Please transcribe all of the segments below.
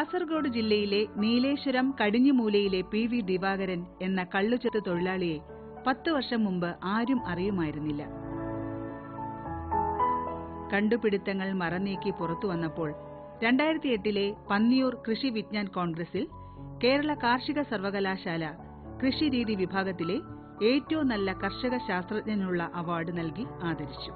കാസർഗോഡ് ജില്ലയിലെ നീലേശ്വരം കടിഞ്ഞുമൂലയിലെ P V Divakaran എന്ന കള്ളുചെത്ത് തൊഴിലാളിയെ പത്ത് വർഷം മുമ്പ് ആരും അറിയുമായിരുന്നില്ല കണ്ടുപിടുത്തങ്ങൾ മറനീക്കി പുറത്തു വന്നപ്പോൾ രണ്ടായിരത്തി എട്ടിലെ പന്നിയൂർ കൃഷി വിജ്ഞാൻ കോൺഗ്രസിൽ കേരള കാർഷിക സർവകലാശാല കൃഷിരീതി വിഭാഗത്തിലെ ഏറ്റവും നല്ല കർഷക ശാസ്ത്രജ്ഞനുള്ള അവാർഡ് നൽകി ആദരിച്ചു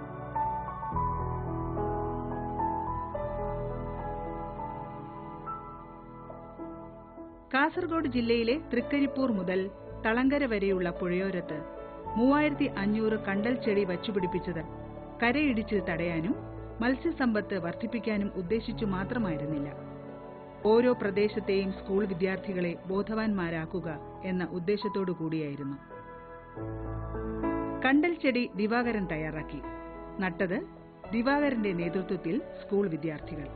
കാസർഗോഡ് ജില്ലയിലെ തൃക്കരിപ്പൂർ മുതൽ തളങ്കര വരെയുള്ള പുഴയോരത്ത് മൂവായിരത്തി അഞ്ഞൂറ് കണ്ടൽ ചെടി വച്ചുപിടിപ്പിച്ചത് കരയിടിച്ചിൽ തടയാനും മത്സ്യസമ്പത്ത് വർദ്ധിപ്പിക്കാനും ഉദ്ദേശിച്ചു മാത്രമായിരുന്നില്ല ഓരോ പ്രദേശത്തെയും സ്കൂൾ വിദ്യാർത്ഥികളെ ബോധവാന്മാരാക്കുക എന്ന ഉദ്ദേശത്തോടു കൂടിയായിരുന്നു കണ്ടൽ ചെടി ദിവാകരൻ തയ്യാറാക്കി നട്ടത് ദിവാകരന്റെ നേതൃത്വത്തിൽ സ്കൂൾ വിദ്യാർത്ഥികൾ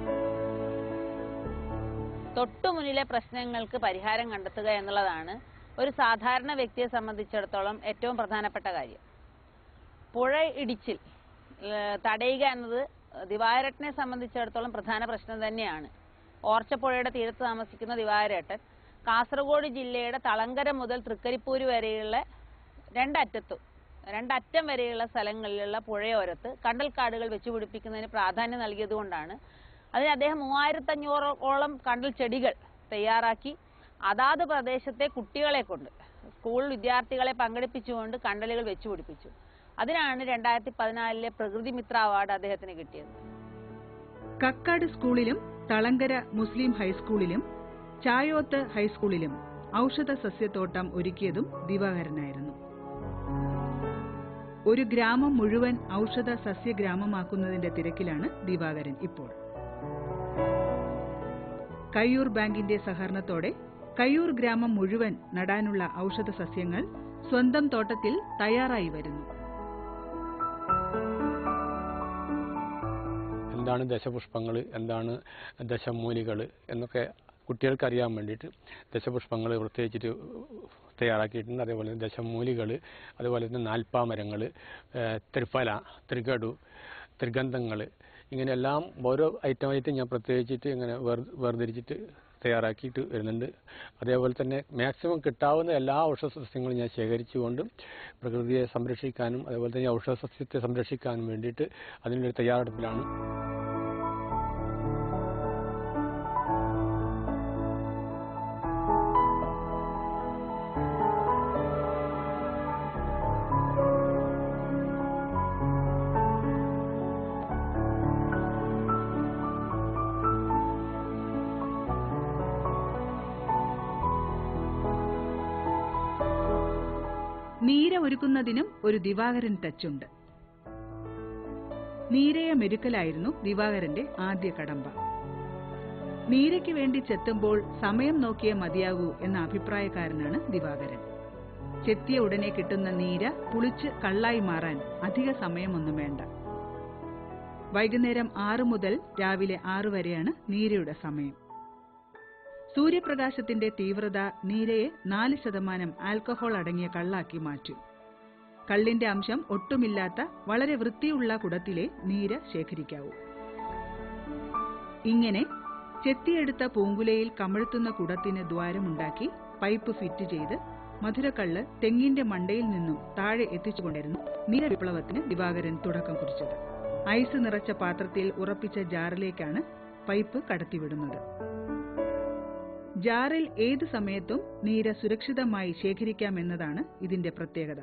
തൊട്ടുമുന്നിലെ പ്രശ്നങ്ങൾക്ക് പരിഹാരം കണ്ടെത്തുക എന്നുള്ളതാണ് ഒരു സാധാരണ വ്യക്തിയെ സംബന്ധിച്ചിടത്തോളം ഏറ്റവും പ്രധാനപ്പെട്ട കാര്യം പുഴ ഇടിച്ചിൽ ഏഹ് തടയുക എന്നത് ദിവാരട്ടനെ സംബന്ധിച്ചിടത്തോളം പ്രധാന പ്രശ്നം തന്നെയാണ് ഓർച്ചപ്പുഴയുടെ തീരത്ത് താമസിക്കുന്ന ദിവാരേട്ടൻ കാസർഗോഡ് ജില്ലയുടെ തളങ്കര മുതൽ തൃക്കരിപ്പൂര് വരെയുള്ള രണ്ടറ്റത്തും രണ്ടറ്റം വരെയുള്ള സ്ഥലങ്ങളിലുള്ള പുഴയോരത്ത് കണ്ടൽക്കാടുകൾ വെച്ചുപിടിപ്പിക്കുന്നതിന് പ്രാധാന്യം നൽകിയതുകൊണ്ടാണ് അതിന് അദ്ദേഹം മൂവായിരത്തഞ്ഞൂറോളം കണ്ടൽ ചെടികൾ തയ്യാറാക്കി അതാത് പ്രദേശത്തെ കുട്ടികളെ കൊണ്ട് സ്കൂൾ വിദ്യാർത്ഥികളെ പങ്കെടുപ്പിച്ചുകൊണ്ട് കണ്ടലുകൾ വെച്ചുപിടിപ്പിച്ചു അതിനാണ് രണ്ടായിരത്തി പതിനാലിലെ പ്രകൃതി മിത്ര അവാർഡ് അദ്ദേഹത്തിന് കിട്ടിയത് കക്കാട് സ്കൂളിലും തളങ്കര മുസ്ലിം ഹൈസ്കൂളിലും ചായോത്ത് ഹൈസ്കൂളിലും ഔഷധ സസ്യത്തോട്ടം ഒരുക്കിയതും ദിവാകരനായിരുന്നു ഒരു ഗ്രാമം മുഴുവൻ ഔഷധ സസ്യ ഗ്രാമമാക്കുന്നതിന്റെ തിരക്കിലാണ് ദിവാകരൻ ഇപ്പോൾ കയ്യൂർ ബാങ്കിന്റെ സഹകരണത്തോടെ കയ്യൂർ ഗ്രാമം മുഴുവൻ നടാനുള്ള ഔഷധ സസ്യങ്ങൾ സ്വന്തം തോട്ടത്തിൽ തയ്യാറായി വരുന്നു എന്താണ് ദശപുഷ്പങ്ങൾ എന്താണ് ദശമൂലികൾ എന്നൊക്കെ കുട്ടികൾക്ക് അറിയാൻ വേണ്ടിയിട്ട് ദശപുഷ്പങ്ങൾ പ്രത്യേകിച്ചിട്ട് തയ്യാറാക്കിയിട്ടുണ്ട് അതേപോലെ തന്നെ ദശമൂലികൾ അതുപോലെ തന്നെ നാൽപ്പാമരങ്ങൾ ത്രിഫല ത്രികടു ത്രിഗന്ധങ്ങൾ ഇങ്ങനെയെല്ലാം ഓരോ ഐറ്റമായിട്ട് ഞാൻ പ്രത്യേകിച്ചിട്ട് ഇങ്ങനെ വേർ വേർതിരിച്ചിട്ട് തയ്യാറാക്കിയിട്ട് വരുന്നുണ്ട് അതേപോലെ തന്നെ മാക്സിമം കിട്ടാവുന്ന എല്ലാ ഔഷധ സസ്യങ്ങളും ഞാൻ ശേഖരിച്ചുകൊണ്ട് പ്രകൃതിയെ സംരക്ഷിക്കാനും അതേപോലെ തന്നെ ഔഷധ സസ്യത്തെ സംരക്ഷിക്കാനും വേണ്ടിയിട്ട് അതിനൊരു തയ്യാറെടുപ്പിലാണ് നീര ഒരുക്കുന്നതിനും ഒരു ദിവാകരൻ ടച്ചുണ്ട് നീരയ മെരുക്കലായിരുന്നു ദിവാകരന്റെ ആദ്യ കടമ്പ നീരയ്ക്ക് വേണ്ടി ചെത്തുമ്പോൾ സമയം നോക്കിയേ മതിയാകൂ എന്ന അഭിപ്രായക്കാരനാണ് ദിവാകരൻ ചെത്തിയ ഉടനെ കിട്ടുന്ന നീര പുളിച്ച് കള്ളായി മാറാൻ അധിക സമയമൊന്നും വേണ്ട വൈകുന്നേരം ആറു മുതൽ രാവിലെ ആറു വരെയാണ് നീരയുടെ സമയം സൂര്യപ്രകാശത്തിന്റെ തീവ്രത നീരയെ നാല് ശതമാനം ആൽക്കഹോൾ അടങ്ങിയ കള്ളാക്കി മാറ്റും കള്ളിന്റെ അംശം ഒട്ടുമില്ലാത്ത വളരെ വൃത്തിയുള്ള കുടത്തിലെ നീര് ശേഖരിക്കാവൂ ഇങ്ങനെ ചെത്തിയെടുത്ത പൂങ്കുലയിൽ കമഴ്ത്തുന്ന കുടത്തിന് ദ്വാരമുണ്ടാക്കി പൈപ്പ് ഫിറ്റ് ചെയ്ത് മധുരക്കള്ള് തെങ്ങിന്റെ മണ്ടയിൽ നിന്നും താഴെ എത്തിച്ചുകൊണ്ടിരുന്നു നീര വിപ്ലവത്തിന് ദിവാകരൻ തുടക്കം കുറിച്ചത് ഐസ് നിറച്ച പാത്രത്തിൽ ഉറപ്പിച്ച ജാറിലേക്കാണ് പൈപ്പ് കടത്തിവിടുന്നത് ജാറിൽ ഏതു സമയത്തും നീര സുരക്ഷിതമായി ശേഖരിക്കാമെന്നതാണ് ഇതിന്റെ പ്രത്യേകത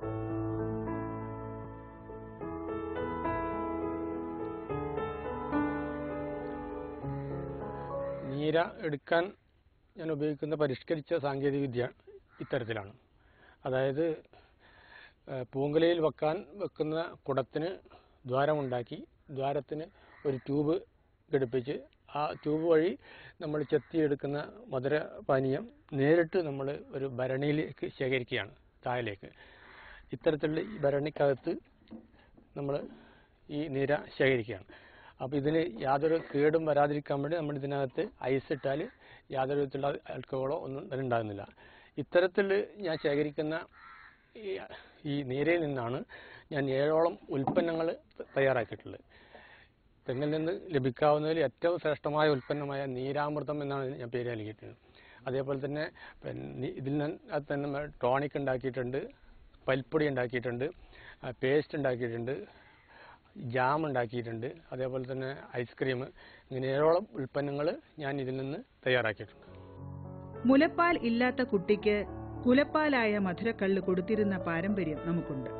നീര എടുക്കാൻ ഞാൻ ഉപയോഗിക്കുന്ന പരിഷ്കരിച്ച സാങ്കേതികവിദ്യ ഇത്തരത്തിലാണ് അതായത് ഏഹ്, പൂങ്കുലയിൽ വെക്കാൻ വെക്കുന്ന കുടത്തിന് ദ്വാരമുണ്ടാക്കി ദ്വാരത്തിന് ഒരു ട്യൂബ് ഘടിപ്പിച്ച് ആ ട്യൂബ് വഴി നമ്മൾ ചെത്തിയെടുക്കുന്ന മധുര പാനീയം നേരിട്ട് നമ്മൾ ഒരു ഭരണിയിലേക്ക് ശേഖരിക്കുകയാണ് താഴേക്ക് ഇത്തരത്തിലുള്ള ഈ ഭരണിക്കകത്ത് നമ്മൾ ഈ നീര ശേഖരിക്കുകയാണ് അപ്പോൾ ഇതിന് യാതൊരു കേടും വരാതിരിക്കാൻ വേണ്ടി നമ്മൾ ഇതിനകത്ത് ഐസ് ഇട്ടാൽ യാതൊരു വിധത്തിലുള്ള ആൽക്കഹോളോ ഒന്നും തന്നെ ഉണ്ടാകുന്നില്ല ഇത്തരത്തിൽ ഞാൻ ശേഖരിക്കുന്ന ഈ ഈ നീരയിൽ നിന്നാണ് ഞാൻ ഏഴോളം ഉൽപ്പന്നങ്ങൾ തയ്യാറാക്കിയിട്ടുള്ളത് തെങ്ങിൽ നിന്ന് ലഭിക്കാവുന്നതിൽ ഏറ്റവും ശ്രേഷ്ഠമായ ഉൽപ്പന്നമായ നീരാമൃതം എന്നാണ് ഇതിന് ഞാൻ പേര് നൽകിയിട്ടുള്ളത് അതേപോലെ തന്നെ പിന്നെ ഇതിൽ നിന്ന് തന്നെ ടോണിക് ഉണ്ടാക്കിയിട്ടുണ്ട് പൽപ്പൊടി ഉണ്ടാക്കിയിട്ടുണ്ട് പേസ്റ്റ് ഉണ്ടാക്കിയിട്ടുണ്ട് ജാം ഉണ്ടാക്കിയിട്ടുണ്ട് അതേപോലെ തന്നെ ഐസ്ക്രീം ഇങ്ങനെ ഏഴോളം ഉൽപ്പന്നങ്ങൾ ഞാൻ ഇതിൽ നിന്ന് തയ്യാറാക്കിയിട്ടുണ്ട് മുലപ്പാൽ ഇല്ലാത്ത കുട്ടിക്ക് കുലപ്പാലായ മധുരക്കള്ള് കൊടുത്തിരുന്ന പാരമ്പര്യം നമുക്കുണ്ട്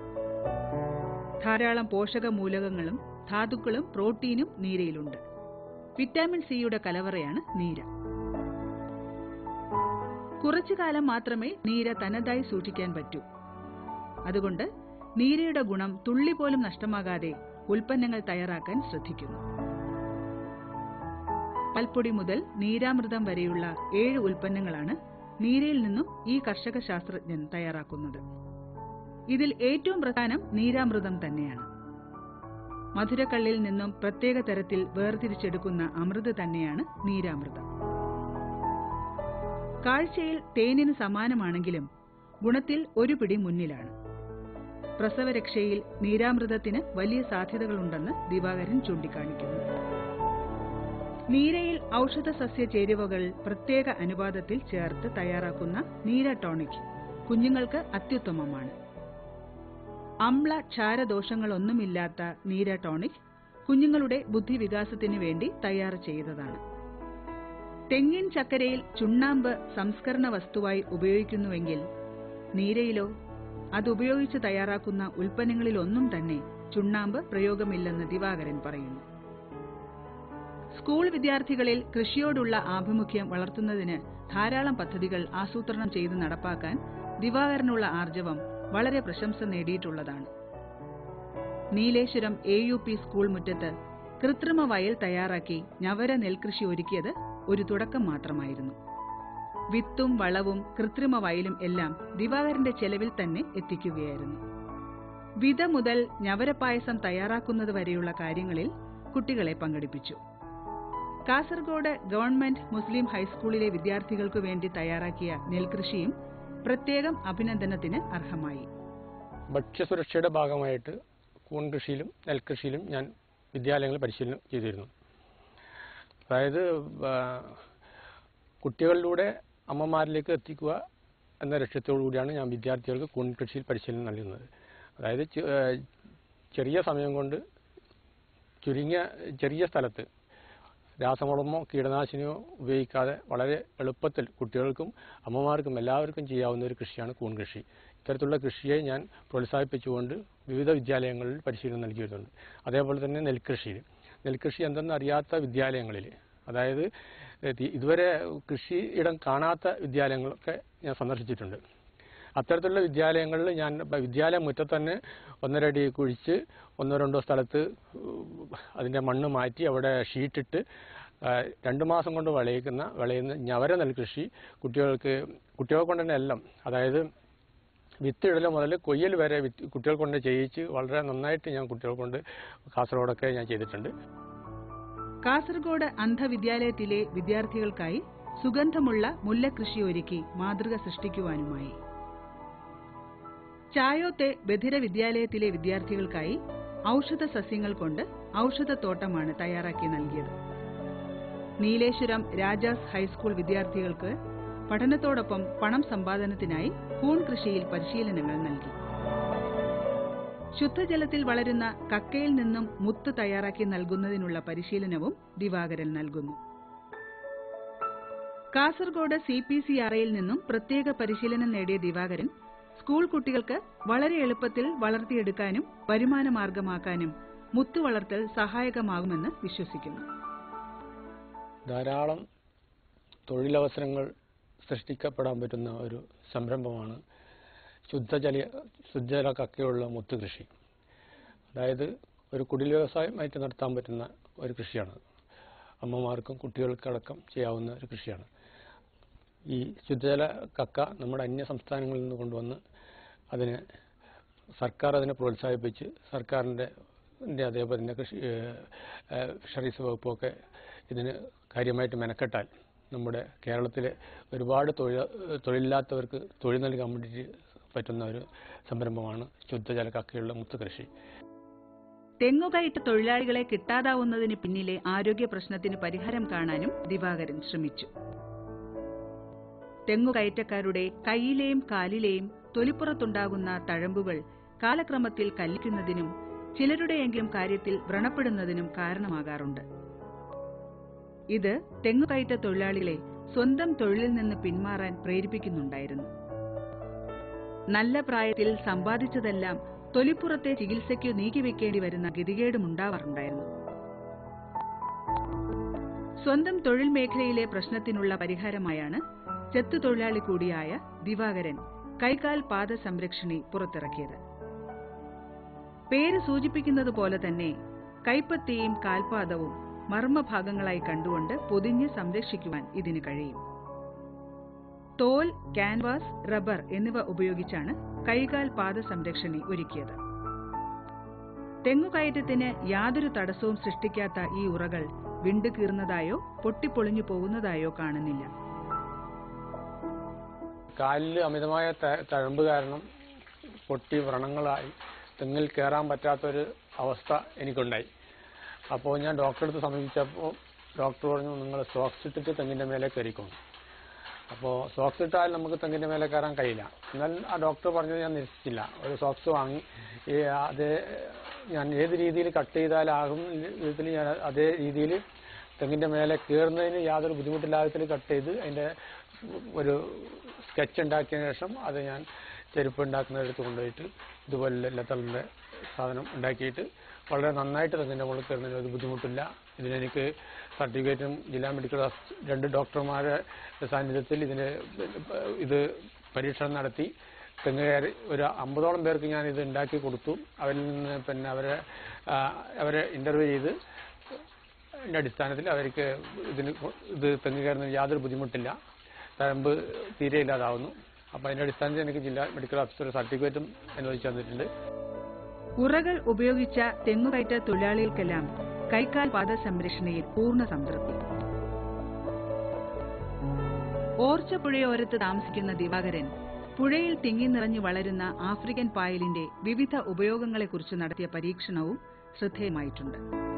ധാരാളം പോഷക മൂലകങ്ങളും ധാതുക്കളും പ്രോട്ടീനും നീരയിലുണ്ട് വിറ്റാമിൻ സിയുടെ കലവറയാണ് നീര കുറച്ചു കാലം മാത്രമേ നീര തനതായി സൂക്ഷിക്കാൻ പറ്റൂ അതുകൊണ്ട് നീരയുടെ ഗുണം തുള്ളി പോലും നഷ്ടമാകാതെ ഉൽപ്പന്നങ്ങൾ തയ്യാറാക്കാൻ ശ്രദ്ധിക്കുന്നു പൽപ്പൊടി മുതൽ നീരാമൃതം വരെയുള്ള ഏഴ് ഉൽപ്പന്നങ്ങളാണ് നീരയിൽ നിന്നും ഈ കർഷക ശാസ്ത്രജ്ഞൻ തയ്യാറാക്കുന്നത് ഇതിൽ ഏറ്റവും പ്രധാനം നീരാമൃതം തന്നെയാണ് മധുരക്കള്ളിൽ നിന്നും പ്രത്യേക തരത്തിൽ വേർതിരിച്ചെടുക്കുന്ന അമൃത് തന്നെയാണ് നീരാമൃതം കാഴ്ചയിൽ തേനിന് സമാനമാണെങ്കിലും ഗുണത്തിൽ ഒരു പിടി മുന്നിലാണ് പ്രസവരക്ഷയിൽ നീരാമൃതത്തിന് വലിയ സാധ്യതകളുണ്ടെന്ന് ദിവാകരൻ ചൂണ്ടിക്കാണിക്കുന്നു നീരയിൽ ഔഷധ സസ്യ ചേരുവകൾ പ്രത്യേക അനുപാതത്തിൽ ചേർത്ത് തയ്യാറാക്കുന്ന നീര ടോണിക് കുഞ്ഞുങ്ങൾക്ക് അത്യുത്തമമാണ് അമ്ല ക്ഷാരദോഷങ്ങളൊന്നുമില്ലാത്ത നീര ടോണിക് കുഞ്ഞുങ്ങളുടെ ബുദ്ധിവികാസത്തിന് വേണ്ടി തയ്യാർ ചെയ്തതാണ് തെങ്ങിൻ ചക്കരയിൽ ചുണ്ണാമ്പ് സംസ്കരണ വസ്തുവായി ഉപയോഗിക്കുന്നുവെങ്കിൽ നീരയിലോ അതുപയോഗിച്ച് തയ്യാറാക്കുന്ന ഉൽപ്പന്നങ്ങളിലൊന്നും തന്നെ ചുണ്ണാമ്പ് പ്രയോഗമില്ലെന്ന് ദിവാകരൻ പറയുന്നു സ്കൂൾ വിദ്യാർത്ഥികളിൽ കൃഷിയോടുള്ള ആഭിമുഖ്യം വളർത്തുന്നതിന് ധാരാളം പദ്ധതികൾ ആസൂത്രണം ചെയ്ത് നടപ്പാക്കാൻ ദിവാകരനുള്ള ആർജവം വളരെ പ്രശംസ നേടിയിട്ടുള്ളതാണ് Nileshwaram A U P school മുറ്റത്ത് കൃത്രിമ വയൽ തയ്യാറാക്കി ഞവര നെൽകൃഷി ഒരുക്കിയത് ഒരു തുടക്കം മാത്രമായിരുന്നു വിത്തും വളവും കൃത്രിമ വയലും എല്ലാം ദിവാകരന്റെ ചെലവിൽ തന്നെ എത്തിക്കുകയായിരുന്നു വിത മുതൽ ഞവരപ്പായസം തയ്യാറാക്കുന്നത് വരെയുള്ള കാര്യങ്ങളിൽ കുട്ടികളെ പങ്കെടുപ്പിച്ചു കാസർഗോഡ് ഗവൺമെന്റ് മുസ്ലിം ഹൈസ്കൂളിലെ വിദ്യാർത്ഥികൾക്കു വേണ്ടി തയ്യാറാക്കിയ നെൽകൃഷിയും പ്രത്യേകം അഭിനന്ദനത്തിന് അർഹമായി ഭക്ഷ്യസുരക്ഷയുടെ ഭാഗമായിട്ട് കൂൺ കൃഷിയിലും നെൽകൃഷിയിലും ഞാൻ വിദ്യാലയങ്ങളിൽ പരിശീലനം ചെയ്തിരുന്നു അതായത് ആ, കുട്ടികളിലൂടെ അമ്മമാരിലേക്ക് എത്തിക്കുക എന്ന ലക്ഷ്യത്തോടു കൂടിയാണ് ഞാൻ വിദ്യാർത്ഥികൾക്ക് കൂൺ കൃഷിയിൽ പരിശീലനം നൽകുന്നത് അതായത് ചെ- ആ, ചെറിയ സമയം കൊണ്ട് ചുരുങ്ങിയ ചെറിയ സ്ഥലത്ത് രാസവളമോ കീടനാശിനിയോ ഉപയോഗിക്കാതെ വളരെ എളുപ്പത്തിൽ കുട്ടികൾക്കും അമ്മമാർക്കും എല്ലാവർക്കും ചെയ്യാവുന്ന ഒരു കൃഷിയാണ് കൂൺ കൃഷി ഇത്തരത്തിലുള്ള കൃഷിയെ ഞാൻ പ്രോത്സാഹിപ്പിച്ചുകൊണ്ട് വിവിധ വിദ്യാലയങ്ങളിൽ പരിശീലനം നൽകി വരുന്നുണ്ട് അതേപോലെ തന്നെ നെൽകൃഷിയിൽ നെൽകൃഷി എന്തെന്ന് അറിയാത്ത വിദ്യാലയങ്ങളിൽ അതായത് ഇത് ഇതുവരെ കൃഷിയിടം കാണാത്ത വിദ്യാലയങ്ങളൊക്കെ ഞാൻ സന്ദർശിച്ചിട്ടുണ്ട് അത്തരത്തിലുള്ള വിദ്യാലയങ്ങളിൽ ഞാൻ ഇപ്പ വിദ്യാലയ മുറ്റത്ത് തന്നെ ഒന്നരടി കുഴിച്ച് ഒന്നോ രണ്ടോ സ്ഥലത്ത് അതിൻ്റെ മണ്ണ് മാറ്റി അവിടെ ഷീറ്റിട്ട് ആ, രണ്ട് മാസം കൊണ്ട് വിളയിക്കുന്ന വിളയുന്ന ഞവര നെൽകൃഷി കുട്ടികൾക്ക് കുട്ടികളെ കൊണ്ട് തന്നെ എല്ലാം അതായത് വിത്തിടൽ മുതൽ കൊയ്യൽ വരെ വിത്ത് കുട്ടികൾ കൊണ്ട് ചെയ്യിച്ച് വളരെ നന്നായിട്ട് ഞാൻ കുട്ടികൾ കൊണ്ട് കാസർഗോഡൊക്കെ ഞാൻ ചെയ്തിട്ടുണ്ട് കാസർഗോഡ് അന്ധവിദ്യാലയത്തിലെ വിദ്യാർത്ഥികൾക്കായി സുഗന്ധമുള്ള മുല്ലകൃഷി ഒരുക്കി മാതൃക സൃഷ്ടിക്കുവാനുമായി ചായോത്തെ ബധിര വിദ്യാലയത്തിലെ വിദ്യാർത്ഥികൾക്കായി ഔഷധ സസ്യങ്ങൾ കൊണ്ട് ഔഷധത്തോട്ടമാണ് തയ്യാറാക്കി നൽകിയത് നീലേശ്വരം രാജാസ് ഹൈസ്കൂൾ വിദ്യാർത്ഥികൾക്ക് പഠനത്തോടൊപ്പം പണം സമ്പാദനത്തിനായി കൂൺ കൃഷിയിൽ പരിശീലനങ്ങൾ നൽകി ശുദ്ധജലത്തിൽ വളരുന്ന കക്കയിൽ നിന്നും മുത്ത് തയ്യാറാക്കി നൽകുന്നതിനുള്ള പരിശീലനവും ദിവാകരൻ നൽകുന്നു കാസർഗോഡ് സി പി സി ആർഐയിൽ നിന്നും പ്രത്യേക പരിശീലനം നേടിയ ദിവാകരൻ സ്കൂൾ കുട്ടികൾക്ക് വളരെ എളുപ്പത്തിൽ വളർത്തിയെടുക്കാനും വരുമാന മാർഗമാക്കാനും മുത്തു വളർത്തൽ സഹായകമാകുമെന്ന് വിശ്വസിക്കുന്നു ധാരാളം തൊഴിലവസരങ്ങൾ സൃഷ്ടിക്കപ്പെടാൻ പറ്റുന്ന ഒരു സംരംഭമാണ് ശുദ്ധജല ശുദ്ധജല കക്കയുള്ള മുത്ത് കൃഷി അതായത് ഒരു കുടിൽ വ്യവസായമായിട്ട് നടത്താൻ പറ്റുന്ന ഒരു കൃഷിയാണ് അമ്മമാർക്കും കുട്ടികൾക്കടക്കം ചെയ്യാവുന്ന ഒരു കൃഷിയാണ് ഈ ശുദ്ധജല കക്ക നമ്മുടെ അന്യ സംസ്ഥാനങ്ങളിൽ നിന്ന് കൊണ്ടുവന്ന് അതിന് സർക്കാർ അതിനെ പ്രോത്സാഹിപ്പിച്ച് സർക്കാരിൻ്റെ ൻ്റെ അതേപോലെ തന്നെ കൃഷി ഏഹ്, ഏഹ്, ഫിഷറീസ് വകുപ്പൊക്കെ ഇതിന് കാര്യമായിട്ട് മെനക്കെട്ടാൽ നമ്മുടെ കേരളത്തിലെ ഒരുപാട് തൊഴിൽ തൊഴിലില്ലാത്തവർക്ക് തൊഴിൽ നൽകാൻ വേണ്ടിയിട്ട് പറ്റുന്ന ഒരു സംരംഭമാണ് ശുദ്ധജല കക്കയുള്ള മുത്ത് കൃഷി തെങ്ങുകയറ്റ തൊഴിലാളികളെ കിട്ടാതാവുന്നതിന് പിന്നിലെ ആരോഗ്യ പ്രശ്നത്തിന് പരിഹാരം കാണാനും ദിവാകരൻ ശ്രമിച്ചു തെങ്ങുകയറ്റക്കാരുടെ കൈയിലെയും കാലിലെയും തൊലിപ്പുറത്തുണ്ടാകുന്ന തഴമ്പുകൾ കാലക്രമത്തിൽ കല്ലിക്കുന്നതിനും ചിലരുടെയെങ്കിലും കാര്യത്തിൽ വ്രണപ്പെടുന്നതിനും കാരണമാകാറുണ്ട് ഇത് തെങ്ങുകയറ്റ തൊഴിലാളികളെ സ്വന്തം തൊഴിലിൽ നിന്ന് പിന്മാറാൻ പ്രേരിപ്പിക്കുന്നുണ്ടായിരുന്നു നല്ല പ്രായത്തിൽ സമ്പാദിച്ചതെല്ലാം തൊലിപ്പുറത്തെ ചികിത്സയ്ക്കു നീക്കിവെക്കേണ്ടി വരുന്ന ഗതികേടുമുണ്ടാവാറുണ്ടായിരുന്നു സ്വന്തം തൊഴിൽ മേഖലയിലെ പ്രശ്നത്തിനുള്ള പരിഹാരമായാണ് ചെത്തുതൊഴിലാളി കൂടിയായ ദിവാകരൻ കൈകാൽ പാദ സംരക്ഷണി പുറത്തിറക്കിയത് പേര് സൂചിപ്പിക്കുന്നത് പോലെ തന്നെ കൈപ്പത്തിയും കാൽപാദവും മർമ്മഭാഗങ്ങളായി കണ്ടുകൊണ്ട് പൊതിഞ്ഞ് സംരക്ഷിക്കുവാൻ ഇതിന് കഴിയും തോൽ ക്യാൻവാസ് റബ്ബർ എന്നിവ ഉപയോഗിച്ചാണ് കൈകാൽ പാദ സംരക്ഷണി ഒരുക്കിയത് തെങ്ങുകയറ്റത്തിന് യാതൊരു തടസ്സവും സൃഷ്ടിക്കാത്ത ഈ ഉറകൾ വിണ്ടുകീർന്നതായോ പൊട്ടിപ്പൊളിഞ്ഞു പോകുന്നതായോ കാണുന്നില്ല കാലിൽ അമിതമായ ത- തഴമ്പ് കാരണം പൊട്ടി വ്രണങ്ങളായി തെങ്ങിൽ കയറാൻ പറ്റാത്തൊരു അവസ്ഥ എനിക്കുണ്ടായി അപ്പോൾ ഞാൻ ഡോക്ടറെ അടുത്ത് സമീപിച്ചപ്പോൾ ഡോക്ടർ പറഞ്ഞു നിങ്ങൾ സോക്സ് ഇട്ടിട്ട് തെങ്ങിൻ്റെ മേലെ കയറിക്കോണം അപ്പോൾ സോക്സ് ഇട്ടാൽ നമുക്ക് തെങ്ങിൻ്റെ മേലെ കയറാൻ കഴിയില്ല എന്നാൽ ആ ഡോക്ടർ പറഞ്ഞത് ഞാൻ നിരസിച്ചില്ല ഒരു സോക്സ് വാങ്ങി ഈ അത് ഞാൻ ഏത് രീതിയിൽ കട്ട് ചെയ്താലാകും വിധത്തിൽ ഞാൻ അതേ രീതിയിൽ തെങ്ങിൻ്റെ മേലെ കയറുന്നതിന് യാതൊരു ബുദ്ധിമുട്ടില്ലാത്ത വിധത്തിൽ കട്ട് ചെയ്ത് അതിൻ്റെ ഒരു സ്കെച്ച് ഉണ്ടാക്കിയതിന് ശേഷം അത് ഞാൻ ചെരുപ്പ് ഉണ്ടാക്കുന്നിടത്ത് കൊണ്ടുപോയിട്ട് ഇതുപോലെ ലെത്തറിൻ്റെ സാധനം ഉണ്ടാക്കിയിട്ട് വളരെ നന്നായിട്ട് തെങ്ങിൻ്റെ മുകളിൽ കയറുന്നതിന് ഒരു ബുദ്ധിമുട്ടില്ല ഇതിനെനിക്ക് സർട്ടിഫിക്കറ്റും ജില്ലാ മെഡിക്കൽ ഹോസ്- രണ്ട് ഡോക്ടർമാരുടെ സാന്നിധ്യത്തിൽ ഇതിന് ഇത് പരീക്ഷണം നടത്തി തെങ്ങ് കയറി ഒരു അമ്പതോളം പേർക്ക് ഞാൻ ഇത് ഉണ്ടാക്കി കൊടുത്തു അവരിൽ നിന്ന് പിന്നെ അവരെ ആ, അവരെ ഇൻ്റർവ്യൂ ചെയ്ത് അതിൻ്റെ അടിസ്ഥാനത്തിൽ അവർക്ക് ഇതിന് കൊ- ഇത് തെങ്ങ് കയറുന്നതിന് യാതൊരു ബുദ്ധിമുട്ടില്ല തഴമ്പ് തീരെ ഇല്ലാതാവുന്നു അപ്പോൾ അതിൻ്റെ അടിസ്ഥാനത്തിൽ എനിക്ക് ജില്ലാ മെഡിക്കൽ ഓഫീസർ സർട്ടിഫിക്കറ്റും അനുവദിച്ചു തന്നിട്ടുണ്ട് ഉറകൾ ഉപയോഗിച്ച തെങ്ങുകയറ്റ തൊഴിലാളികൾക്കെല്ലാം കൈക്കാൽ പാദ സംരക്ഷണയിൽ പൂർണ്ണ സംതൃപ്തി ഓർച്ച പുഴയോരത്ത് താമസിക്കുന്ന ദിവാകരൻ പുഴയിൽ തിങ്ങി നിറഞ്ഞു വളരുന്ന ആഫ്രിക്കൻ പായലിന്റെ വിവിധ ഉപയോഗങ്ങളെക്കുറിച്ച് നടത്തിയ പരീക്ഷണവും ശ്രദ്ധേയമായിട്ടുണ്ട്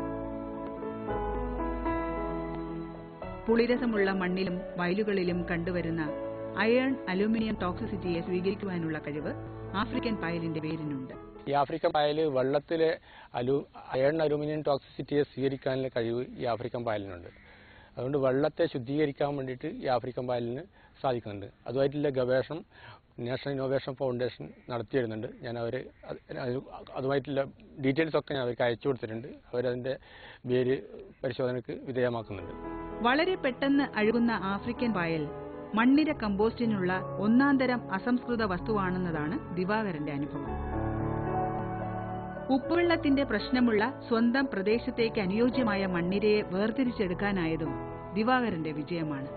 പുളിരസമുള്ള മണ്ണിലും വയലുകളിലും കണ്ടുവരുന്ന അയേൺ അലൂമിനിയം ടോക്സിസിറ്റിയെ സ്വീകരിക്കുവാനുള്ള കഴിവ് ആഫ്രിക്കൻ പായലിന്റെ വേരിനുണ്ട് ഈ ആഫ്രിക്കൻ പായൽ വെള്ളത്തിലെ അലു അയൺ അലൂമിനിയം ടോക്സിസിറ്റിയെ സ്വീകരിക്കാനുള്ള കഴിവ് ഈ ആഫ്രിക്കൻ പായലിനുണ്ട് അതുകൊണ്ട് വെള്ളത്തെ ശുദ്ധീകരിക്കാൻ വേണ്ടിയിട്ട് ഈ ആഫ്രിക്കൻ പായലിന് സാധിക്കുന്നുണ്ട് അതുമായിട്ടുള്ള ഗവേഷണം നാഷണൽ ഇന്നോവേഷൻ ഫൗണ്ടേഷൻ നടത്തി വരുന്നുണ്ട് ഞാൻ അവർ അതുമായിട്ടുള്ള ഡീറ്റെയിൽസ് ഒക്കെ ഞാൻ അവർക്ക് അയച്ചു കൊടുത്തിട്ടുണ്ട് അവരതിൻ്റെ വേര് പരിശോധനയ്ക്ക് വിധേയമാക്കുന്നുണ്ട് വളരെ പെട്ടെന്ന് അഴുകുന്ന ആഫ്രിക്കൻ പായൽ മണ്ണിര കമ്പോസ്റ്റിനുള്ള ഒന്നാന്തരം അസംസ്കൃത വസ്തുവാണെന്നതാണ് ദിവാകരന്റെ അനുഭവം ഉപ്പുവെള്ളത്തിന്റെ പ്രശ്നമുള്ള സ്വന്തം പ്രദേശത്തേക്ക് അനുയോജ്യമായ മണ്ണിരയെ വേർതിരിച്ചെടുക്കാനായതും ദിവാകരന്റെ വിജയമാണ്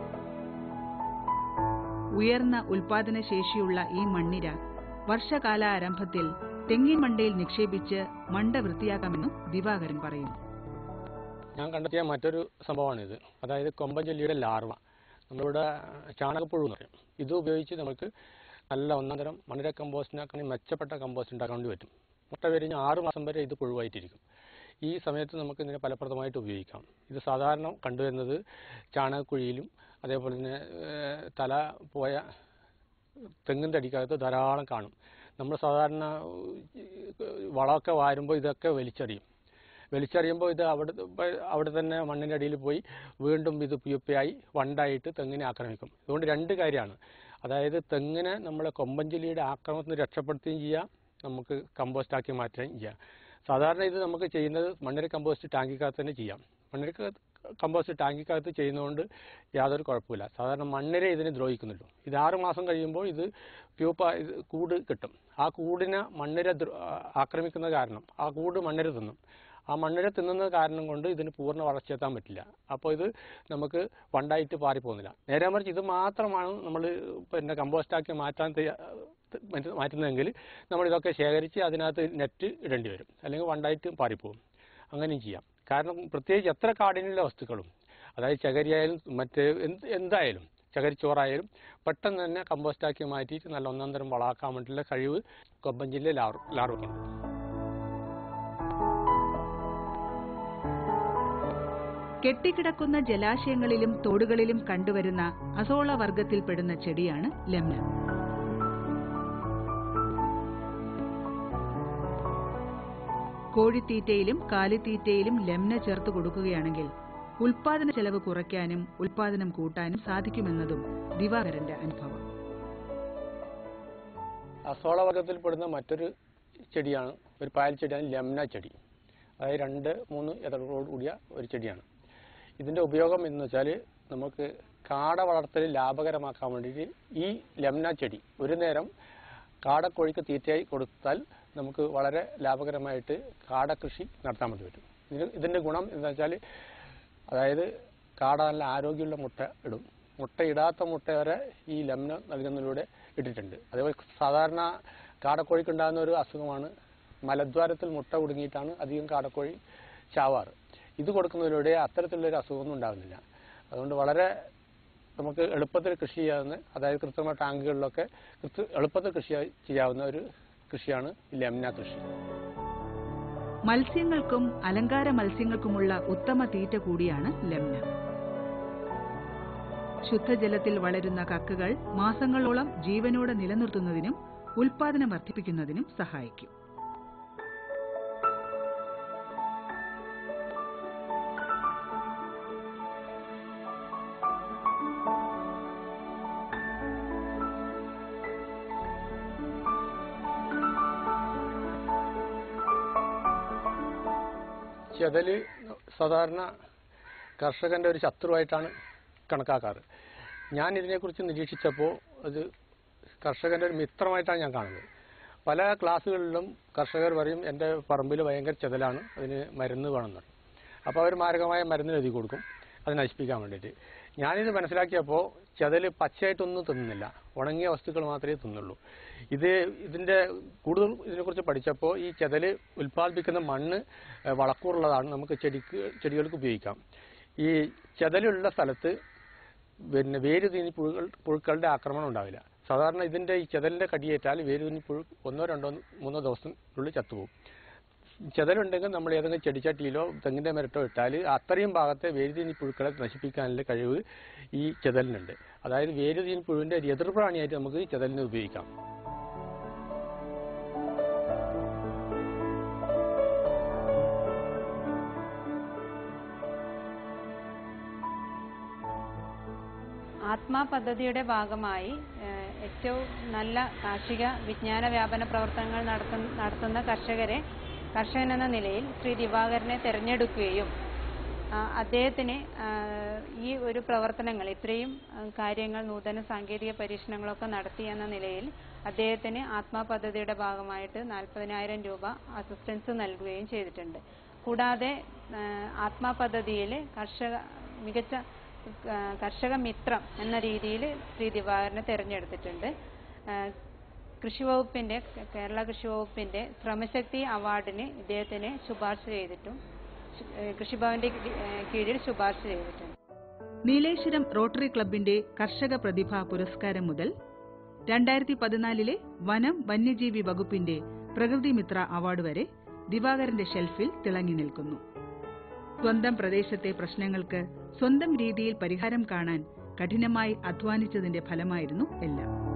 ഉയർന്ന ഉൽപാദന ശേഷിയുള്ള ഈ മണ്ണിര വർഷകാല ആരംഭത്തിൽ തെങ്ങിൻ മണ്ടയിൽ നിക്ഷേപിച്ച് മണ്ട വൃത്തിയാക്കാമെന്നും ദിവാകരൻ പറയുന്നു ഞാൻ കണ്ടെത്തിയ മറ്റൊരു സംഭവമാണിത് അതായത് കൊമ്പൻ ചെല്ലിയുടെ ലാർവ നമ്മളിവിടെ ചാണകപ്പുഴു എന്ന് പറയും ഇത് ഉപയോഗിച്ച് നമുക്ക് നല്ല ഒന്നാം തരം മണ്ണിര കമ്പോസ്റ്റിനാക്കണമെങ്കിൽ മെച്ചപ്പെട്ട കമ്പോസ്റ്റ് ഉണ്ടാക്കാൻ വേണ്ടി പറ്റും മുട്ട വിരിഞ്ഞ് ആറ് മാസം വരെ ഇത് പുഴുവായിട്ടിരിക്കും ഈ സമയത്ത് നമുക്ക് ഇതിനെ ഫലപ്രദമായിട്ട് ഉപയോഗിക്കാം ഇത് സാധാരണ കണ്ടുവരുന്നത് ചാണകക്കുഴിയിലും അതേപോലെ തന്നെ ഏഹ്, തല പോയ തെങ്ങിൻ്റെ അടിക്കകത്ത് ധാരാളം കാണും നമ്മൾ സാധാരണ ഏഹ്, വളമൊക്കെ വാരുമ്പോൾ ഇതൊക്കെ വലിച്ചെറിയും വലിച്ചെറിയുമ്പോൾ ഇത് അവിടെ അവിടെ തന്നെ മണ്ണിൻ്റെ അടിയിൽ പോയി വീണ്ടും ഇത് പുയപ്പയായി വണ്ടായിട്ട് തെങ്ങിനെ ആക്രമിക്കും അതുകൊണ്ട് രണ്ട് കാര്യമാണ് അതായത് തെങ്ങിനെ നമ്മളെ കൊമ്പഞ്ചെല്ലിയുടെ ആക്രമണത്തിൽ നിന്ന് രക്ഷപ്പെടുത്തുകയും ചെയ്യാം നമുക്ക് കമ്പോസ്റ്റാക്കി മാറ്റുകയും ചെയ്യാം സാധാരണ ഇത് നമുക്ക് ചെയ്യുന്നത് മണ്ണിര കമ്പോസ്റ്റ് ടാങ്കിക്കകത്ത് തന്നെ ചെയ്യാം മണ്ണിര കമ്പോസ്റ്റ് ടാങ്കിക്കകത്ത് ചെയ്യുന്നതുകൊണ്ട് യാതൊരു കുഴപ്പമില്ല സാധാരണ മണ്ണിര ഇതിനെ ദ്രോഹിക്കുന്നുള്ളൂ ഇത് ആറ് മാസം കഴിയുമ്പോൾ ഇത് പ്യൂപ്പ ഇത് കൂട് കിട്ടും ആ കൂടിനെ മണ്ണിര ദ്രോ- ആക്രമിക്കുന്ന കാരണം ആ കൂട് മണ്ണിര തിന്നും ആ മണ്ണിര തിന്നുന്ന കാരണം കൊണ്ട് ഇതിന് പൂർണ്ണ വളർച്ചയെത്താൻ പറ്റില്ല അപ്പോൾ ഇത് നമുക്ക് വണ്ടായിട്ട് പാറിപ്പോകുന്നില്ല നേരെ മറിച്ച് ഇത് മാത്രമാണ് നമ്മൾ പിന്നെ കമ്പോസ്റ്റാക്കി മാറ്റാൻ തയ്യാ- മറ്റ് മാറ്റുന്നതെങ്കിൽ നമ്മൾ ഇതൊക്കെ ശേഖരിച്ച് അതിനകത്ത് നെറ്റ് ഇടേണ്ടി വരും അല്ലെങ്കിൽ വണ്ടായിട്ട് പാറിപ്പോകും അങ്ങനെയും ചെയ്യാം കാരണം പ്രത്യേകിച്ച് എത്ര കാഠിന്യമുള്ള വസ്തുക്കളും അതായത് ചകരിയായാലും മറ്റ് എന്ത് എന്തായാലും ചകരിച്ചോറായാലും പെട്ടെന്ന് തന്നെ കമ്പോസ്റ്റാക്കി മാറ്റിയിട്ട് നല്ല ഒന്നാം തരം വളമാക്കാൻ വേണ്ടിയിട്ടുള്ള കഴിവ് കൊമ്പൻ ജില്ലയിൽ ലാർ ലാർവക്കുണ്ട് കെട്ടിക്കിടക്കുന്ന ജലാശയങ്ങളിലും തോടുകളിലും കണ്ടുവരുന്ന അസോള വർഗത്തിൽപ്പെടുന്ന ചെടിയാണ് ലെംന കോഴിത്തീറ്റയിലും കാലിത്തീറ്റയിലും ലെംന ചേർത്ത് കൊടുക്കുകയാണെങ്കിൽ ഉൽപാദന ചെലവ് കുറയ്ക്കാനും ഉൽപാദനം കൂട്ടാനും സാധിക്കുമെന്നതും ദിവാകരന്റെ അനുഭവം അസോള വർഗത്തിൽപ്പെടുന്ന മറ്റൊരു ചെടിയാണ് ഒരു പായൽ ചെടിയാണ് ലെംന ചെടി അതായത് രണ്ട് മൂന്ന് ഇതളോട് കൂടിയ ഒരു ചെടിയാണ് ഇതിൻ്റെ ഉപയോഗം എന്ന് വെച്ചാൽ നമുക്ക് കാട വളർത്തൽ ലാഭകരമാക്കാൻ വേണ്ടിയിട്ട് ഈ ലെംന ചെടി ഒരു നേരം കാടക്കോഴിക്ക് തീറ്റയായി കൊടുത്താൽ നമുക്ക് വളരെ ലാഭകരമായിട്ട് കാടകൃഷി നടത്താൻ വേണ്ടി പറ്റും ഇതിന് ഇതിൻ്റെ ഗുണം എന്താ വെച്ചാൽ അതായത് കാട നല്ല ആരോഗ്യമുള്ള മുട്ട ഇടും മുട്ട ഇടാത്ത മുട്ട വരെ ഈ ലെംന നൽകുന്നതിലൂടെ ഇട്ടിട്ടുണ്ട് അതേപോലെ സാധാരണ കാടക്കോഴിക്ക് ഉണ്ടാകുന്ന ഒരു അസുഖമാണ് മലദ്വാരത്തിൽ മുട്ട കുടുങ്ങിയിട്ടാണ് അധികം കാടക്കോഴി ചാവാറ് ഇത് കൊടുക്കുന്നതിലൂടെ അത്തരത്തിലുള്ളൊരു അസുഖമൊന്നും ഉണ്ടാകുന്നില്ല അതുകൊണ്ട് വളരെ നമുക്ക് എളുപ്പത്തിൽ കൃഷി ചെയ്യാവുന്ന അതായത് കൃത്രിമ ടാങ്കുകളിലൊക്കെ കൃത്യ എളുപ്പത്തിൽ കൃഷി ചെയ്യാവുന്ന ഒരു കൃഷിയാണ് ഈ ലെംന കൃഷി മത്സ്യങ്ങൾക്കും അലങ്കാര മത്സ്യങ്ങൾക്കുമുള്ള ഉത്തമ തീറ്റ കൂടിയാണ് ലെംന ശുദ്ധജലത്തിൽ വളരുന്ന കക്കുകൾ മാസങ്ങളോളം ജീവനോടെ നിലനിർത്തുന്നതിനും ഉൽപാദനം വർദ്ധിപ്പിക്കുന്നതിനും സഹായിക്കും ചെതല് സാധാരണ കർഷകന്റെ ഒരു ശത്രുവായിട്ടാണ് കണക്കാക്കാറ് ഞാൻ ഇതിനെക്കുറിച്ച് നിരീക്ഷിച്ചപ്പോൾ അത് കർഷകന്റെ ഒരു മിത്രമായിട്ടാണ് ഞാൻ കാണുന്നത് പല ക്ലാസ്സുകളിലും കർഷകർ പറയും എൻ്റെ പറമ്പിൽ ഭയങ്കര ചെതലാണ് അതിന് മരുന്ന് വേണമെന്ന് പറയും അപ്പോൾ അവർ മാരകമായ മരുന്ന് എഴുതി കൊടുക്കും അത് നശിപ്പിക്കാൻ വേണ്ടിയിട്ട് ഞാനിത് മനസ്സിലാക്കിയപ്പോൾ ചെതല് പച്ചയായിട്ടൊന്നും തിന്നുന്നില്ല ഉണങ്ങിയ വസ്തുക്കൾ മാത്രമേ തിന്നുള്ളൂ ഇത് ഇതിൻ്റെ കൂടുതൽ ഇതിനെക്കുറിച്ച് പഠിച്ചപ്പോൾ ഈ ചെതല് ഉൽപ്പാദിപ്പിക്കുന്ന മണ്ണ് ഏഹ്, വളക്കൂറുള്ളതാണ് നമുക്ക് ചെടിക്ക് ചെടികൾക്ക് ഉപയോഗിക്കാം ഈ ചെതലുള്ള സ്ഥലത്ത് പിന്നെ വേര് തീനി പുഴുകൾ പുഴുക്കളുടെ ആക്രമണം ഉണ്ടാവില്ല സാധാരണ ഇതിൻ്റെ ഈ ചെതലിൻ്റെ കടിയേറ്റാൽ വേര് തീനി പുഴു ഒന്നോ രണ്ടോ മൂന്നോ ദിവസത്തിനുള്ളിൽ ചത്തുപോകും ചെതലുണ്ടെങ്കിൽ നമ്മൾ ഏതെങ്കിലും ചെടിച്ചട്ടിയിലോ തെങ്ങിൻ്റെ മരട്ടോ ഇട്ടാൽ അത്രയും ഭാഗത്തെ വേരുതീനി പുഴുക്കളെ നശിപ്പിക്കാനുള്ള കഴിവ് ഈ ചെതലിനുണ്ട് അതായത് വേരുതീനി പുഴുവിൻ്റെ ഒരു എതിർപ്രാണിയായിട്ട് നമുക്ക് ഈ ചെതലിനെ ഉപയോഗിക്കാം ആത്മാ പദ്ധതിയുടെ ഭാഗമായി ഏഹ്, ഏറ്റവും നല്ല കാർഷിക വിജ്ഞാന വ്യാപന പ്രവർത്തനങ്ങൾ നടത്തുന്ന നടത്തുന്ന കർഷകരെ കർഷകൻ എന്ന നിലയിൽ ശ്രീ ദിവാകരനെ തിരഞ്ഞെടുക്കുകയും ആ, അദ്ദേഹത്തിന് ആ, ഈ ഒരു പ്രവർത്തനങ്ങൾ ഇത്രയും ആ, കാര്യങ്ങൾ നൂതന സാങ്കേതിക പരീക്ഷണങ്ങളൊക്കെ നടത്തി എന്ന നിലയിൽ അദ്ദേഹത്തിന് ആത്മാ പദ്ധതിയുടെ ഭാഗമായിട്ട് നാൽപ്പതിനായിരം രൂപ അസിസ്റ്റൻസ് നൽകുകയും ചെയ്തിട്ടുണ്ട് കൂടാതെ ആ, ആത്മാ പദ്ധതിയിൽ കർഷക മികച്ച ആ, കർഷക മിത്രം എന്ന രീതിയിൽ ശ്രീ ദിവാകരനെ തിരഞ്ഞെടുത്തിട്ടുണ്ട് ആ, കൃഷി വകുപ്പിന്റെ കേരള കൃഷി വകുപ്പിന്റെ ശ്രമശക്തി അവാർഡിന് ഇദ്ദേഹത്തിനെ ശുപാർശ ചെയ്തിട്ടും ശു- ഏ, കൃഷിഭവന്റെ കീ- ഏ, കീഴിൽ ശുപാർശ ചെയ്തിട്ടുണ്ട് നീലേശ്വരം റോട്ടറി ക്ലബിന്റെ കർഷക പ്രതിഭാ പുരസ്കാരം മുതൽ രണ്ടായിരത്തി പതിനാലിലെ വനം വന്യജീവി വകുപ്പിന്റെ പ്രകൃതി മിത്ര അവാർഡ് വരെ ദിവാകരന്റെ ഷെൽഫിൽ തിളങ്ങി നിൽക്കുന്നു സ്വന്തം പ്രദേശത്തെ പ്രശ്നങ്ങൾക്ക് സ്വന്തം രീതിയിൽ പരിഹാരം കാണാൻ കഠിനമായി അധ്വാനിച്ചതിന്റെ ഫലമായിരുന്നു എല്ലാം